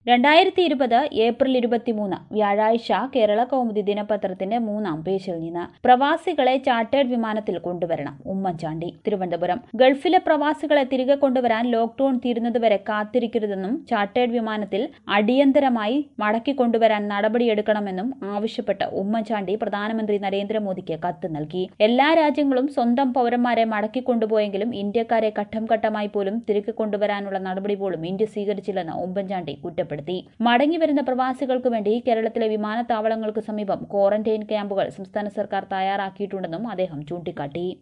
രണ്ടായിരത്തി ഇരുപത് ഏപ്രിൽ ഇരുപത്തിമൂന്ന് വ്യാഴാഴ്ച കേരള കൗമുദി ദിനപത്രത്തിന്റെ മൂന്നാം പേജിൽ നിന്ന് പ്രവാസികളെ ചാർട്ടേഡ് വിമാനത്തിൽ കൊണ്ടുവരണം ഉമ്മൻചാണ്ടി തിരുവനന്തപുരം ഗൾഫിലെ പ്രവാസികളെ തിരികെ കൊണ്ടുവരാൻ ലോക്ഡൌൺ തീരുന്നതുവരെ കാത്തിരിക്കരുതെന്നും ചാർട്ടേഡ് വിമാനത്തിൽ അടിയന്തരമായി മടക്കി കൊണ്ടുവരാൻ നടപടിയെടുക്കണമെന്നും ആവശ്യപ്പെട്ട് ഉമ്മൻചാണ്ടി പ്രധാനമന്ത്രി നരേന്ദ്രമോദിക്ക് കത്ത് നൽകി എല്ലാ രാജ്യങ്ങളും സ്വന്തം പൌരന്മാരെ മടക്കി കൊണ്ടുപോയെങ്കിലും ഇന്ത്യക്കാരെ ഘട്ടം ഘട്ടമായി പോലും തിരികെ കൊണ്ടുവരാനുള്ള നടപടി പോലും ഇന്ത്യ സ്വീകരിച്ചില്ലെന്ന് ഉമ്മൻചാണ്ടി കുറ്റപ്പെടുത്തി മടങ്ങിവരുന്ന പ്രവാസികൾക്ക് വേണ്ടി കേരളത്തിലെ വിമാനത്താവളങ്ങൾക്ക് സമീപം ക്വാറന്റൈൻ ക്യാമ്പുകൾ സംസ്ഥാന സർക്കാർ തയ്യാറാക്കിയിട്ടുണ്ടെന്നും അദ്ദേഹം ചൂണ്ടിക്കാട്ടി